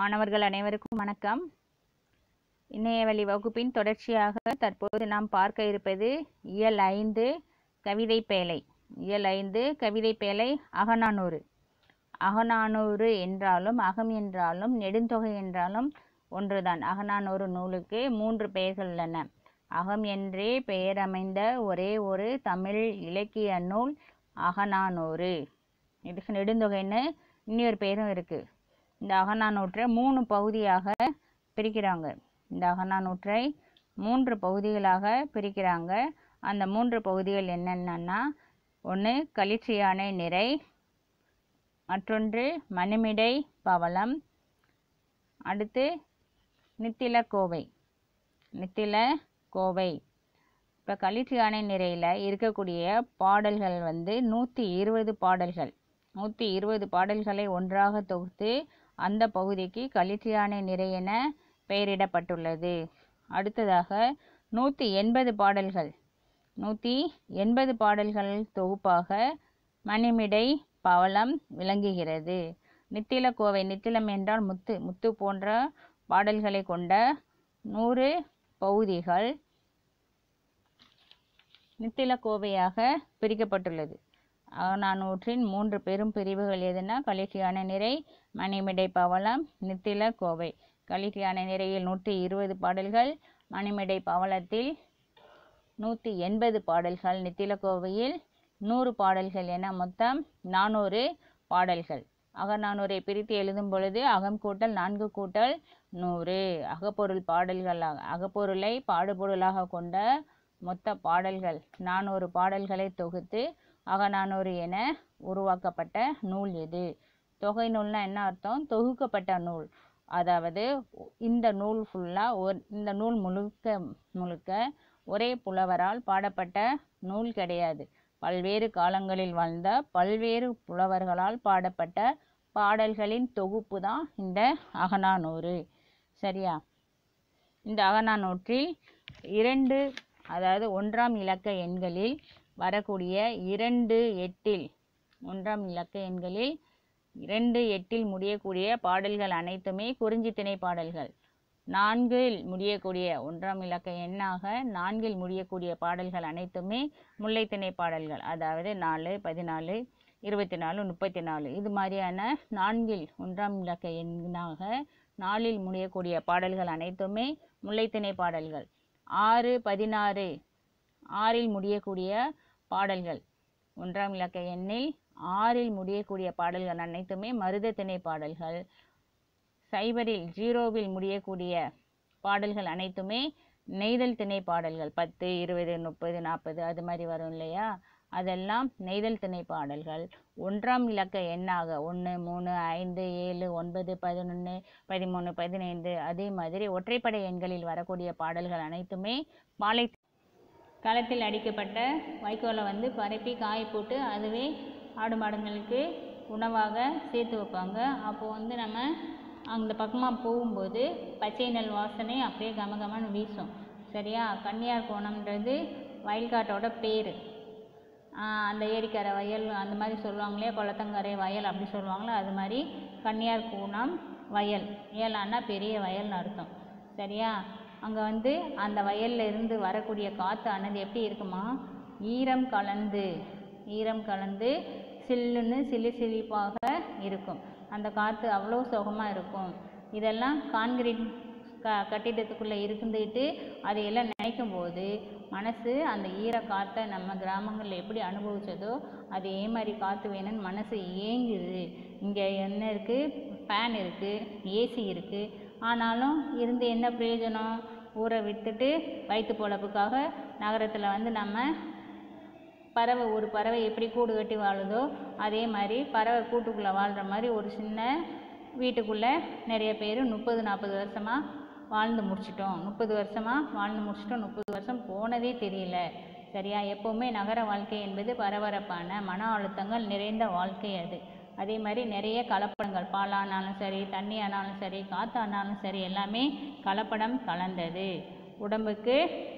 மாணவர்கள் அனைவருக்கும் வணக்கம் இணைய வழி வகுப்பின் தொடர்ச்சியாக தற்போது நாம் பார்க்க இருப்பது இயல் ஐந்து கவிதை பேழை இயல் ஐந்து கவிதை பேழை அகநானூறு அகநானூறு என்றாலும் அகம் என்றாலும் நெடுந்தொகை என்றாலும் ஒன்றுதான் அகநானூறு நூலுக்கு மூன்று பெயர்கள் உள்ளன அகம் என்றே பெயர் அமைந்த ஒரே ஒரு தமிழ் இலக்கிய நூல் அகநானூறு இதுக்கு நெடுந்தொகைன்னு இன்னொரு பெயரும் இருக்குது இந்த அகநானூற்றை மூணு பகுதியாக பிரிக்கிறாங்க இந்த அகநானூற்றை மூன்று பகுதிகளாக பிரிக்கிறாங்க அந்த மூன்று பகுதிகள் என்னென்னா ஒன்று களிற்றியானை நிறை மற்றொன்று மணிமிடை பவளம் அடுத்து நித்தில கோவை நித்தில கோவை இப்போ களிற்றியானை நிறையில் இருக்கக்கூடிய பாடல்கள் வந்து நூற்றி இருபது பாடல்கள் நூற்றி இருபது பாடல்களை ஒன்றாக தொகுத்து அந்த பகுதிக்கு களிற்றியானை நிறை என பெயரிடப்பட்டுள்ளது அடுத்ததாக நூற்றி எண்பது பாடல்கள் நூற்றி எண்பது பாடல்கள் தொகுப்பாக மணிமிடை பவளம் விளங்குகிறது நித்தில கோவை நித்திலம் என்றால் முத்து முத்து போன்ற பாடல்களை கொண்ட நூறு பகுதிகள் நித்தில கோவையாக பிரிக்கப்பட்டுள்ளது அகநானூற்றின் மூன்று பெரும் பிரிவுகள் எதுனா களிற்றியான நிறை மணிமிடை பவளம் நித்தில கோவை களிற்றியான நிறையில் நூற்றி இருபது பாடல்கள் மணிமிடை பவளத்தில் நூற்றி எண்பது பாடல்கள் நித்தில கோவையில் நூறு பாடல்கள் என மொத்தம் நானூறு பாடல்கள் அகநானூரை பிரித்து எழுதும் பொழுது அகம் கூட்டல் நான்கு கூட்டல் நூறு அகப்பொருள் பாடல்களாக அகப்பொருளை பாடுபொருளாக கொண்ட மொத்த பாடல்கள் நானூறு பாடல்களை தொகுத்து அகநானூறு என உருவாக்கப்பட்ட நூல் எது தொகை நூல்னா என்ன அர்த்தம் தொகுக்கப்பட்ட நூல் அதாவது இந்த நூல் ஃபுல்லாக ஒரு இந்த நூல் முழுக்க முழுக்க ஒரே புலவரால் பாடப்பட்ட நூல் கிடையாது பல்வேறு காலங்களில் வாழ்ந்த பல்வேறு புலவர்களால் பாடப்பட்ட பாடல்களின் தொகுப்பு தான் இந்த அகநானூறு சரியா இந்த அகநானூற்றில் இரண்டு அதாவது ஒன்றாம் இலக்க எண்களில் வரக்கூடிய இரண்டு எட்டில் ஒன்றாம் இலக்க எண்களில் இரண்டு எட்டில் முடியக்கூடிய பாடல்கள் அனைத்துமே குறிஞ்சி திணை பாடல்கள் நான்கில் முடியக்கூடிய ஒன்றாம் இலக்க எண்ணாக நான்கில் முடியக்கூடிய பாடல்கள் அனைத்துமே முல்லைத்திணை பாடல்கள் அதாவது நாலு பதினாலு இருபத்தி நாலு முப்பத்தி நாலு இது மாதிரியான நான்கில் ஒன்றாம் இலக்க எண்ணாக நாலில் முடியக்கூடிய பாடல்கள் அனைத்துமே முல்லைத்திணை பாடல்கள் ஆறு பதினாறு ஆறில் முடியக்கூடிய பாடல்கள் ஒன்றாம் இலக்க எண்ணில் ஆறில் முடியக்கூடிய பாடல்கள் அனைத்துமே மருத திணை பாடல்கள் சைபரில் ஜீரோவில் முடியக்கூடிய பாடல்கள் அனைத்துமே நெய்தல் திணை பாடல்கள் பத்து இருபது முப்பது நாற்பது அது மாதிரி வரும் இல்லையா அதெல்லாம் நெய்தல் திணை பாடல்கள் ஒன்றாம் இலக்க எண்ணாக ஒன்று மூணு ஐந்து ஏழு ஒன்பது பதினொன்று பதிமூணு பதினைந்து அதே மாதிரி ஒற்றைப்படை எண்களில் வரக்கூடிய பாடல்கள் அனைத்துமே பாலை களத்தில் அடிக்கப்பட்ட வைக்கோலை வந்து பரப்பி காய போட்டு அதுவே ஆடு மாடுங்களுக்கு உணவாக சேர்த்து வைப்பாங்க அப்போது வந்து நம்ம அந்த பக்கமாக போகும்போது பச்சை நெல் வாசனை அப்படியே கமகமன்னு வீசும் சரியா கன்னியார் கோணம்ன்றது வயல்காட்டோட பேர் அந்த ஏரிக்கரை வயல் அந்த மாதிரி சொல்லுவாங்களே குளத்தங்கரை வயல் அப்படி சொல்லுவாங்களே அது மாதிரி கன்னியார் கோணம் வயல் ஏலான்னா பெரிய வயல்னு அர்த்தம் சரியா அங்கே வந்து அந்த வயலில் இருந்து வரக்கூடிய காற்று ஆனது எப்படி இருக்குமா ஈரம் கலந்து ஈரம் கலந்து சில்லுன்னு சிலி சிலிப்பாக இருக்கும் அந்த காற்று அவ்வளோ சுகமாக இருக்கும் இதெல்லாம் கான்கிரீட் க கட்டிடத்துக்குள்ளே இருந்துட்டு அதையெல்லாம் நினைக்கும் போது மனசு அந்த ஈர காற்றை நம்ம கிராமங்களில் எப்படி அனுபவிச்சதோ அதே மாதிரி காற்று வேணும்னு மனசு ஏங்குது இங்கே என்ன இருக்குது ஃபேன் இருக்குது ஏசி இருக்குது ஆனாலும் இருந்து என்ன பிரயோஜனம் ஊரை விட்டுட்டு வயிற்று பொழப்புக்காக நகரத்தில் வந்து நம்ம பறவை ஒரு பறவை எப்படி கூடு கட்டி வாழுதோ அதே மாதிரி பறவை கூட்டுக்குள்ளே வாழ்கிற மாதிரி ஒரு சின்ன வீட்டுக்குள்ளே நிறைய பேர் முப்பது நாற்பது வருஷமாக வாழ்ந்து முடிச்சிட்டோம் முப்பது வருஷமாக வாழ்ந்து முடிச்சிட்டோம் முப்பது வருஷம் போனதே தெரியல சரியா எப்போவுமே நகர வாழ்க்கை என்பது பரபரப்பான மன அழுத்தங்கள் நிறைந்த வாழ்க்கை அது அதே மாதிரி நிறைய கலப்படங்கள் பாலானாலும் சரி தண்ணி ஆனாலும் சரி காற்றானாலும் சரி எல்லாமே கலப்படம் கலந்தது உடம்புக்கு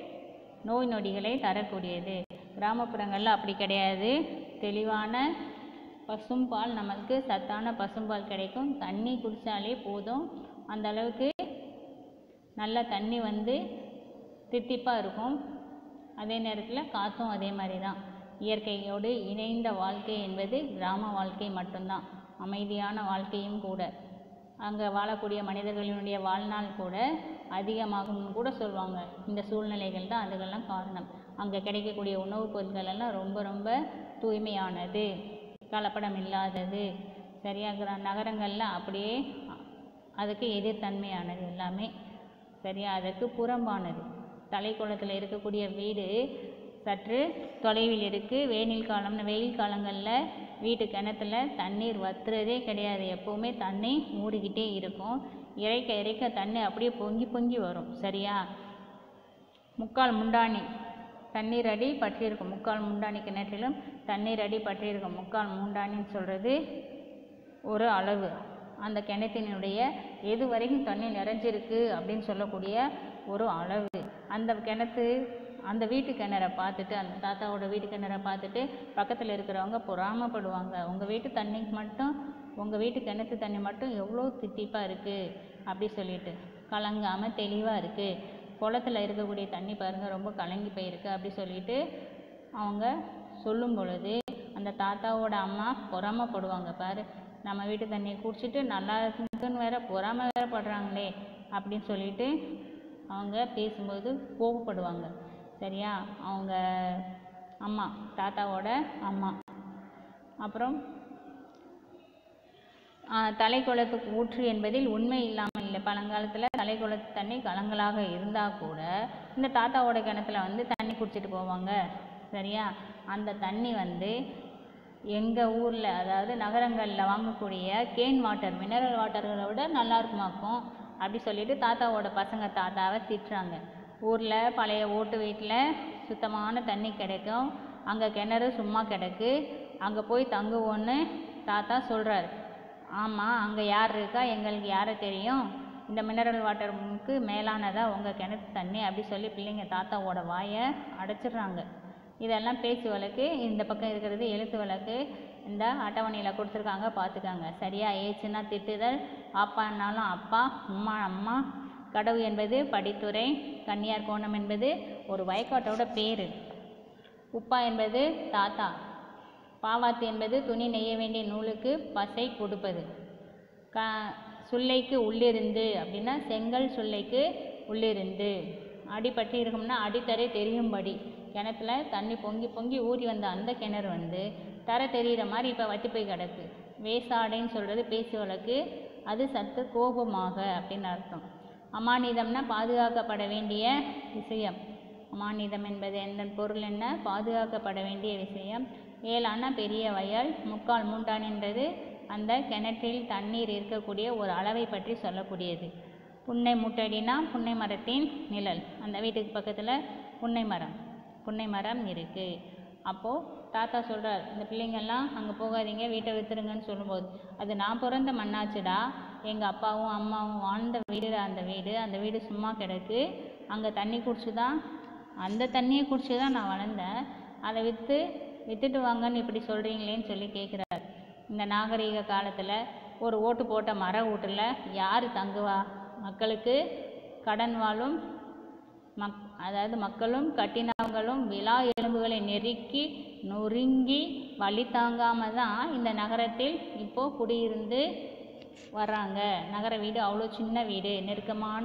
நோய் நொடிகளை தரக்கூடியது கிராமப்புறங்களில் அப்படி கிடையாது தெளிவான பசும்பால் நமக்கு சத்தான பசும்பால் கிடைக்கும் தண்ணி குடித்தாலே போதும் அந்த அளவுக்கு நல்ல தண்ணி வந்து தித்திப்பாக இருக்கும் அதே நேரத்தில் காற்றும் அதே மாதிரி தான் இயற்கையோடு இணைந்த வாழ்க்கை என்பது கிராம வாழ்க்கை மட்டும்தான் அமைதியான வாழ்க்கையும் கூட அங்கே வாழக்கூடிய மனிதர்களினுடைய வாழ்நாள் கூட அதிகமாகும்னு கூட சொல்லுவாங்க இந்த சூழ்நிலைகள் தான் அதுக்கெல்லாம் காரணம் அங்கே கிடைக்கக்கூடிய உணவுப் பொருட்கள் எல்லாம் ரொம்ப ரொம்ப தூய்மையானது கலப்படம் இல்லாதது சரியா கிர- நகரங்கள்ல அப்படியே அதுக்கு எதிர்த்தன்மையானது எல்லாமே சரியா அதற்கு புறம்பானது தலைக்குளத்தில் இருக்கக்கூடிய வீடு சற்று தொலைவில் இருக்குது வெயில் காலம்னு வெயில் காலங்களில் வீட்டு கிணத்துல தண்ணீர் வத்துறதே கிடையாது எப்போவுமே தண்ணி மூடிக்கிட்டே இருக்கும் இறைக்க இறைக்க தண்ணி அப்படியே பொங்கி பொங்கி வரும் சரியா முக்கால் முண்டானி தண்ணீர் அடி பற்றியிருக்கும் முக்கால் முண்டானி கிணற்றிலும் தண்ணீர் அடி பற்றியிருக்கும் முக்கால் முண்டானின்னு சொல்கிறது ஒரு அளவு அந்த கிணத்தினுடைய எது வரைக்கும் தண்ணி நிறைஞ்சிருக்கு அப்படின்னு சொல்லக்கூடிய ஒரு அளவு அந்த கிணத்து அந்த வீட்டு கிணறை பார்த்துட்டு அந்த தாத்தாவோட வீட்டு கிணறை பார்த்துட்டு பக்கத்தில் இருக்கிறவங்க பொறாமைப்படுவாங்க உங்கள் வீட்டு தண்ணி மட்டும் உங்கள் வீட்டு கிணத்து தண்ணி மட்டும் எவ்வளோ தித்திப்பாக இருக்குது அப்படி சொல்லிட்டு கலங்காமல் தெளிவாக இருக்குது குளத்துல இருக்கக்கூடிய தண்ணி பாருங்கள் ரொம்ப கலங்கி போயிருக்கு அப்படி சொல்லிட்டு அவங்க சொல்லும் பொழுது அந்த தாத்தாவோட அம்மா பொறாமைப்படுவாங்க பாரு நம்ம வீட்டு தண்ணியை குடிச்சிட்டு நல்லா இருக்குன்னு வேற பொறாமை வேற படுறாங்களே அப்படின்னு சொல்லிட்டு அவங்க பேசும்போது கோவப்படுவாங்க சரியா அவங்க அம்மா தாத்தாவோட அம்மா அப்புறம் ஆஹ், தலைக்குளத்துக்கு ஊற்று என்பதில் உண்மை இல்லாமல் இல்லை பழங்காலத்தில் தலைக்குளத்து தண்ணி கலங்களாக இருந்தால் கூட இந்த தாத்தாவோட கிணத்துல வந்து தண்ணி குடிச்சிட்டு போவாங்க சரியா அந்த தண்ணி வந்து எங்கள் ஊரில் அதாவது நகரங்களில் வாங்கக்கூடிய கேன் வாட்டர் மினரல் வாட்டர்களை விட நல்லா இருக்குமாக்கும் அப்படி சொல்லிட்டு தாத்தாவோட பசங்க தாத்தாவை திட்டுறாங்க ஊரில் பழைய ஓட்டு வீட்டில் சுத்தமான தண்ணி கிடைக்கும் அங்கே கிணறு சும்மா கிடக்கு அங்கே போய் தங்குவோன்னு தாத்தா சொல்கிறாரு ஆமாம் அங்கே யார் இருக்கா எங்களுக்கு யாரை தெரியும் இந்த மினரல் வாட்டருக்கு மேலானதா உங்கள் கிணத்து தண்ணி அப்படி சொல்லி பிள்ளைங்க தாத்தாவோட வாயை அடைச்சிடுறாங்க இதெல்லாம் பேச்சு வழக்கு இந்த பக்கம் இருக்கிறது எழுத்து வழக்கு இந்த அட்டவணையில் கொடுத்துருக்காங்க பார்த்துக்காங்க சரியா ஏச்சுன்னா திட்டுதல் அப்பான்னாலும் அப்பா அம்மா அம்மா கடவு என்பது படித்துறை கன்னியார் கோணம் என்பது ஒரு வயக்காட்டோட பேர் உப்பா என்பது தாத்தா பாவாத்து என்பது துணி நெய்ய வேண்டிய நூலுக்கு பசை கொடுப்பது க சுள்ளைக்கு உள்ளிருந்து அப்படின்னா செங்கல் சுள்ளைக்கு உள்ளிருந்து அடிப்பட்டு இருக்கும்னா அடித்தரை தெரியும்படி கிணத்துல தண்ணி பொங்கி பொங்கி ஊறி வந்த அந்த கிணறு வந்து தரை தெரிகிற மாதிரி இப்போ வத்தி போய் கிடக்கு வேசாடைன்னு சொல்கிறது பேச்சு வழக்கு அது சற்று கோபமாக அப்படின்னு அர்த்தம் அமானிதம்னா பாதுகாக்கப்பட வேண்டிய விஷயம் அமானிதம் என்பது எந்த பொருள் என்ன பாதுகாக்கப்பட வேண்டிய விஷயம் ஏழான பெரிய வயல் முக்கால் மூண்டான்ன்றது அந்த கிணற்றில் தண்ணீர் இருக்கக்கூடிய ஒரு அளவை பற்றி சொல்லக்கூடியது புன்னை முட்டடினா புன்னை மரத்தின் நிழல் அந்த வீட்டுக்கு பக்கத்தில் புன்னை மரம் புன்னை மரம் இருக்குது அப்போது தாத்தா சொல்கிறார் இந்த பிள்ளைங்கள்லாம் அங்கே போகாதீங்க வீட்டை விற்றுருங்கன்னு சொல்லும்போது அது நான் பிறந்த மண்ணாச்சுடா எங்கள் அப்பாவும் அம்மாவும் வாழ்ந்த வீடு அந்த வீடு அந்த வீடு சும்மா கிடக்கு அங்கே தண்ணி குடிச்சு தான் அந்த தண்ணியை குடிச்சு தான் நான் வளர்ந்தேன் அதை விற்று விற்றுட்டு வாங்கன்னு இப்படி சொல்கிறீங்களேன்னு சொல்லி கேட்குறாரு இந்த நாகரீக காலத்தில் ஒரு ஓட்டு போட்ட மர வீட்டில் யார் தங்குவா மக்களுக்கு கடன் வாழும் மக் அதாவது மக்களும் கட்டினவங்களும் விழா எலும்புகளை நெருக்கி நொறுங்கி வழி தாங்காம தான் இந்த நகரத்தில் இப்போ குடியிருந்து வர்றாங்க நகர வீடு அவ்வளோ சின்ன வீடு நெருக்கமான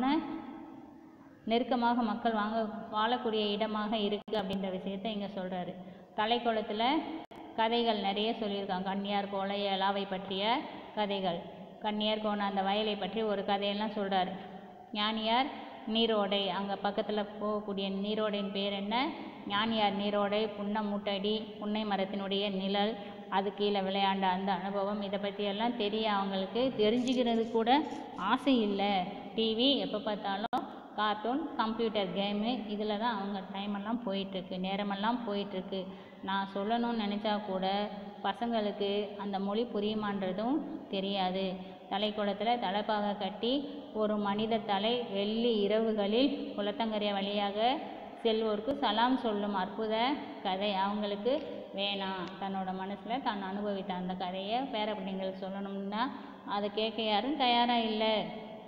நெருக்கமாக மக்கள் வாங்க வாழக்கூடிய இடமாக இருக்குது அப்படின்ற விஷயத்தை இங்கே சொல்கிறாரு தலைக்குளத்தில் கதைகள் நிறைய சொல்லியிருக்காங்க கன்னியார் கோலை ஏலாவை பற்றிய கதைகள் கன்னியார் கோண அந்த வயலை பற்றி ஒரு கதையெல்லாம் சொல்கிறாரு ஞானியார் நீரோடை அங்கே பக்கத்தில் போகக்கூடிய நீரோடையின் பேர் என்ன ஞானியார் நீரோடை புன்ன மூட்டடி புன்னை மரத்தினுடைய நிழல் அது கீழே விளையாண்ட அந்த அனுபவம் இதை பற்றியெல்லாம் தெரிய அவங்களுக்கு தெரிஞ்சுக்கிறது கூட ஆசை இல்லை டிவி எப்போ பார்த்தாலும் கார்ட்டூன் கம்ப்யூட்டர் கேமு இதில் தான் அவங்க டைமெல்லாம் போயிட்டுருக்கு நேரமெல்லாம் போயிட்டுருக்கு நான் சொல்லணும்னு நினச்சா கூட பசங்களுக்கு அந்த மொழி புரியுமான்றதும் தெரியாது தலைக்குளத்தில் தலைப்பாக கட்டி ஒரு மனித தலை வெள்ளி இரவுகளில் குளத்தங்கரை வழியாக செல்வோருக்கு சலாம் சொல்லும் அற்புத கதை அவங்களுக்கு வேணாம் தன்னோட மனசில் தான் அனுபவித்த அந்த கதையை பேர பிள்ளைங்களுக்கு சொல்லணும்னா அதை கேட்க யாரும் தயாராக இல்லை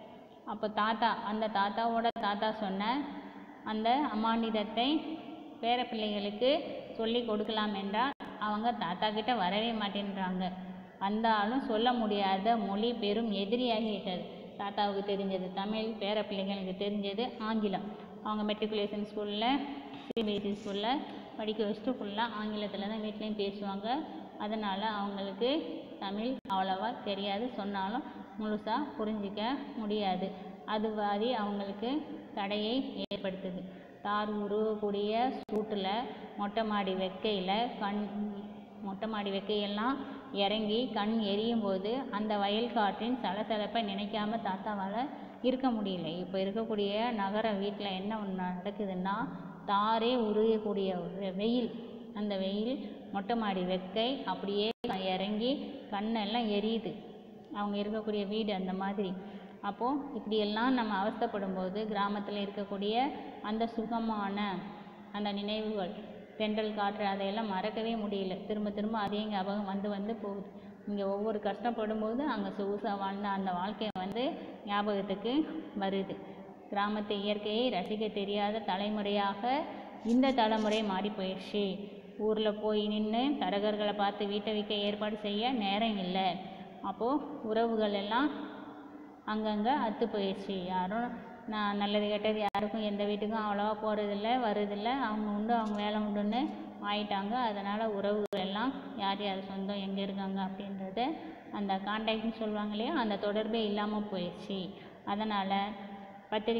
அப்போ தாத்தா அந்த தாத்தாவோட தாத்தா சொன்ன அந்த அமானிதத்தை பேரப்பிள்ளைகளுக்கு சொல்லி கொடுக்கலாம் என்றால் அவங்க தாத்தா கிட்ட வரவே மாட்டேன்றாங்க வந்தாலும் சொல்ல முடியாத மொழி பெரும் எதிரியாகிவிட்டது தாத்தாவுக்கு தெரிஞ்சது தமிழ் பேரப்பிள்ளைங்களுக்கு தெரிஞ்சது ஆங்கிலம் அவங்க மெட்ரிகுலேஷன் ஸ்கூலில் சிபிஎஸ்சி ஸ்கூலில் படிக்க வச்சுட்டு ஃபுல்லாக ஆங்கிலத்தில் தான் வீட்லேயும் பேசுவாங்க அதனால் அவங்களுக்கு தமிழ் அவ்வளவா தெரியாது சொன்னாலும் முழுசாக புரிஞ்சிக்க முடியாது அது மாதிரி அவங்களுக்கு தடையை ஏற்படுத்துது தார் உருவக்கூடிய சூட்டில் மொட்டை மாடி வெக்கையில் கண் மொட்டை மாடி வெக்கையெல்லாம் இறங்கி கண் எரியும் போது அந்த வயல் காற்றின் சலசலப்பை நினைக்காம தாத்தாவால் இருக்க முடியல இப்போ இருக்கக்கூடிய நகர வீட்டில் என்ன ஒன்று நடக்குதுன்னா தாரே உருகக்கூடிய ஒரு வெயில் அந்த வெயில் மொட்டை மாடி வெக்கை அப்படியே இறங்கி கண்ணெல்லாம் எரியுது அவங்க இருக்கக்கூடிய வீடு அந்த மாதிரி அப்போது இப்படியெல்லாம் நம்ம அவஸ்தைப்படும் போது கிராமத்தில் இருக்கக்கூடிய அந்த சுகமான அந்த நினைவுகள் தென்றல் காற்று அதையெல்லாம் மறக்கவே முடியல திரும்ப திரும்ப அதே ஞாபகம் வந்து வந்து போகுது இங்கே ஒவ்வொரு கஷ்டப்படும் போது அங்கே சொகுசாக வாழ்ந்த அந்த வாழ்க்கை வந்து ஞாபகத்துக்கு வருது கிராமத்து இயற்கையை ரசிக்க தெரியாத தலைமுறையாக இந்த தலைமுறை மாறி போயிடுச்சு ஊரில் போய் நின்று தரகர்களை பார்த்து வீட்டை விற்க ஏற்பாடு செய்ய நேரம் இல்லை அப்போது உறவுகள் எல்லாம் அங்கங்கே அத்து போயிடுச்சு யாரும் நான் நல்லது கெட்டது யாருக்கும் எந்த வீட்டுக்கும் அவ்வளோவா போகிறதில்ல வருதில்ல அவங்க உண்டு அவங்க வேலை உண்டுன்னு ஆயிட்டாங்க அதனால் உறவுகள் எல்லாம் யார் யார் சொந்தம் எங்கே இருக்காங்க அப்படின்றத அந்த கான்டாக்ட்னு சொல்லுவாங்க இல்லையா அந்த தொடர்பே இல்லாமல் போயிடுச்சு அதனால் பத்திரி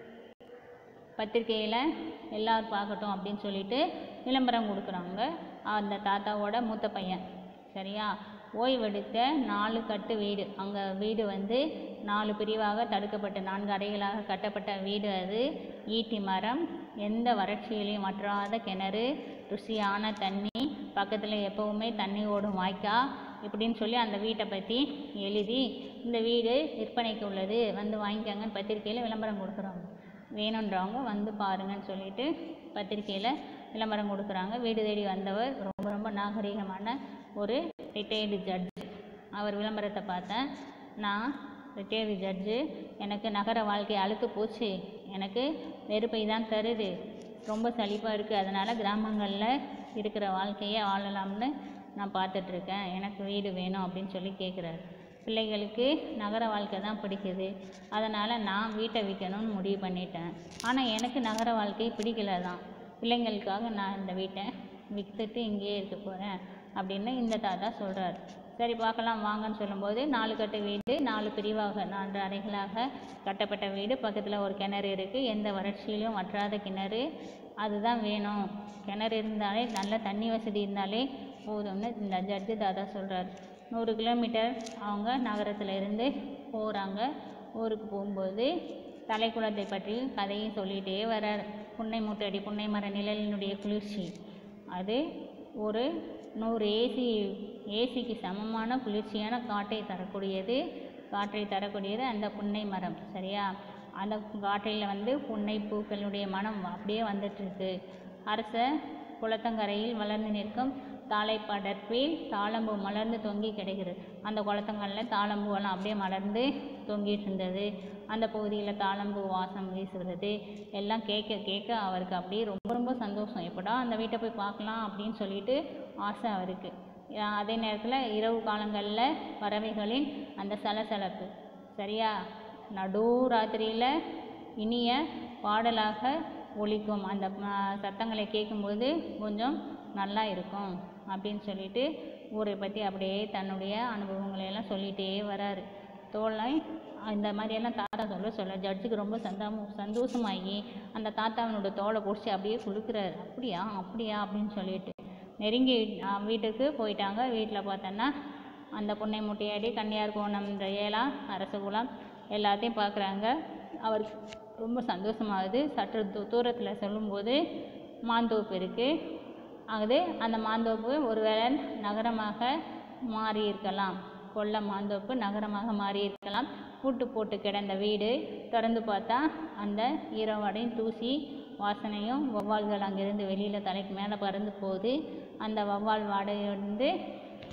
பத்திரிக்கையில் எல்லாரும் பார்க்கட்டும் அப்படின்னு சொல்லிட்டு விளம்பரம் கொடுக்குறாங்க அந்த தாத்தாவோட மூத்த பையன் சரியா ஓய்வெடுத்த நாலு கட்டு வீடு அங்கே வீடு வந்து நாலு பிரிவாக தடுக்கப்பட்ட நான்கு அறைகளாக கட்டப்பட்ட வீடு அது ஈட்டி மரம் எந்த வறட்சியிலையும் வற்றாத கிணறு ருசியான தண்ணி பக்கத்தில் எப்போவுமே தண்ணி ஓடும் வாய்க்கா இப்படின்னு சொல்லி அந்த வீட்டை பற்றி எழுதி இந்த வீடு விற்பனைக்கு உள்ளது வந்து வாங்கிக்கங்கன்னு பத்திரிக்கையில் விளம்பரம் கொடுக்குறாங்க வேணுன்றவங்க வந்து பாருங்கன்னு சொல்லிட்டு பத்திரிக்கையில் விளம்பரம் கொடுக்குறாங்க வீடு தேடி வந்தவர் ரொம்ப ரொம்ப நாகரிகமான ஒரு ரிட்டையர்டு ஜட்ஜு அவர் விளம்பரத்தை பார்த்தேன் நான் ரிட்டையர்டு ஜட்ஜு எனக்கு நகர வாழ்க்கை அழுத்து போச்சு எனக்கு வெறுப்பை தான் தருது ரொம்ப சலிப்பாக இருக்குது அதனால் கிராமங்களில் இருக்கிற வாழ்க்கையை வாழலாம்னு நான் பார்த்துட்ருக்கேன் எனக்கு வீடு வேணும் அப்படின்னு சொல்லி கேட்குறாரு பிள்ளைகளுக்கு நகர வாழ்க்கை தான் பிடிக்குது அதனால் நான் வீட்டை விற்கணும்னு முடிவு பண்ணிட்டேன் ஆனால் எனக்கு நகர வாழ்க்கை பிடிக்கல தான் பிள்ளைங்களுக்காக நான் இந்த வீட்டை விற்றுட்டு இங்கேயே இருக்க போகிறேன் அப்படின்னு இந்த தாத்தா சொல்கிறார் சரி பார்க்கலாம் வாங்கன்னு சொல்லும்போது நாலு கட்டு வீடு நாலு பிரிவாக நான்கு அறைகளாக கட்டப்பட்ட வீடு பக்கத்தில் ஒரு கிணறு இருக்குது எந்த வறட்சியிலும் வற்றாத கிணறு அதுதான் வேணும் கிணறு இருந்தாலே நல்ல தண்ணி வசதி இருந்தாலே போதும்னு இந்த ஜட்ஜு தாத்தா சொல்கிறார் நூறு கிலோமீட்டர் அவங்க நகரத்தில் இருந்து போகிறாங்க ஊருக்கு போகும்போது தலைக்குளத்தை பற்றி கதையும் சொல்லிகிட்டே வரார் புன்னை மூட்டடி புன்னை மர நிழலினுடைய குளிர்ச்சி அது ஒரு நூறு ஏசி ஏசிக்கு சமமான குளிர்ச்சியான காற்றை தரக்கூடியது காற்றை தரக்கூடியது அந்த புன்னை மரம் சரியா அந்த காற்றில் வந்து புன்னை பூக்களுடைய மனம் அப்படியே வந்துட்டுருக்கு அரச குளத்தங்கரையில் வளர்ந்து நிற்கும் தாழை படர்பில் தாழம்பூ மலர்ந்து தொங்கி கிடக்கிறது அந்த குளத்தங்கரில் தாழம்பூவெல்லாம் அப்படியே மலர்ந்து தொங்கிட்டு இருந்தது அந்த பகுதியில் தாழம்பூ வாசம் வீசுகிறது எல்லாம் கேட்க கேட்க அவருக்கு அப்படியே ரொம்ப ரொம்ப சந்தோஷம் எப்படா அந்த வீட்டை போய் பார்க்கலாம் அப்படின்னு சொல்லிட்டு ஆசை அவருக்கு அஹ் அதே நேரத்தில் இரவு காலங்களில் பறவைகளின் அந்த சலசலப்பு சரியா நடு ராத்திரியில் இனிய பாடலாக ஒலிக்கும் அந்த அஹ், சத்தங்களை கேட்கும்போது கொஞ்சம் நல்லா இருக்கும் அப்படின்னு சொல்லிட்டு ஊரை பற்றி அப்படியே தன்னுடைய அனுபவங்களை எல்லாம் சொல்லிகிட்டே வராரு தோலை இந்த மாதிரியெல்லாம் தாத்தா சொல்ல சொல்ல ஜட்ஜுக்கு ரொம்ப சந்தாம சந்தோஷமாகி அந்த தாத்தாவினோட தோலை பிடிச்சி அப்படியே குலுக்குறாரு அப்படியா அப்படியா அப்படின்னு சொல்லிட்டு நெருங்கி அஹ், வீட்டுக்கு போயிட்டாங்க வீட்டில் பார்த்தோன்னா அந்த புன்னை முட்டையாடி கன்னியார் கோணம்ன்ற ஏலா அரசகுலம் எல்லாத்தையும் பார்க்குறாங்க அவருக்கு ரொம்ப சந்தோஷமாகுது சற்று தூ தூரத்தில் சொல்லும்போது மாந்தோப்பு இருக்குது அது அந்த மாந்தோப்பு ஒருவேளை நகரமாக மாறி இருக்கலாம் கொல்ல மாந்தோப்பு நகரமாக மாறி இருக்கலாம் பூட்டு போட்டு கிடந்த வீடு திறந்து பார்த்தா அந்த ஈரவாடையும் தூசி வாசனையும் வௌவால்கள் அங்கேருந்து வெளியில் தலைக்கு மேலே பறந்து போகுது அந்த வௌவால் வாடையை வந்து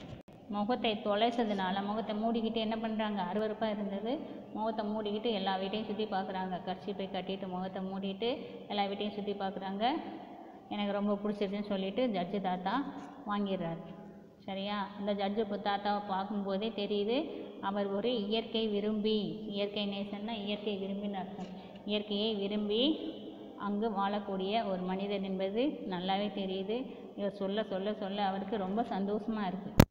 முகத்தை தொலைச்சதுனால முகத்தை மூடிக்கிட்டு என்ன பண்ணுறாங்க அருவருப்பாக இருந்தது முகத்தை மூடிக்கிட்டு எல்லா வீட்டையும் சுற்றி பார்க்குறாங்க கர்ச்சிப்பை கட்டிட்டு முகத்தை மூடிட்டு எல்லா வீட்டையும் சுற்றி பார்க்குறாங்க எனக்கு ரொம்ப பிடிச்சிருச்சுன்னு சொல்லிட்டு ஜட்ஜு தாத்தா வாங்கிடுறாரு சரியா அந்த ஜட்ஜு இப்போ தாத்தாவை பார்க்கும்போதே தெரியுது அவர் ஒரு இயற்கை விரும்பி இயற்கை நேசன்னா இயற்கை விரும்பின்னு அர்த்தம் இயற்கையை விரும்பி அங்கு வாழக்கூடிய ஒரு மனிதன் என்பது நல்லாவே தெரியுது இவர் சொல்ல சொல்ல சொல்ல அவருக்கு ரொம்ப சந்தோஷமாக இருக்குது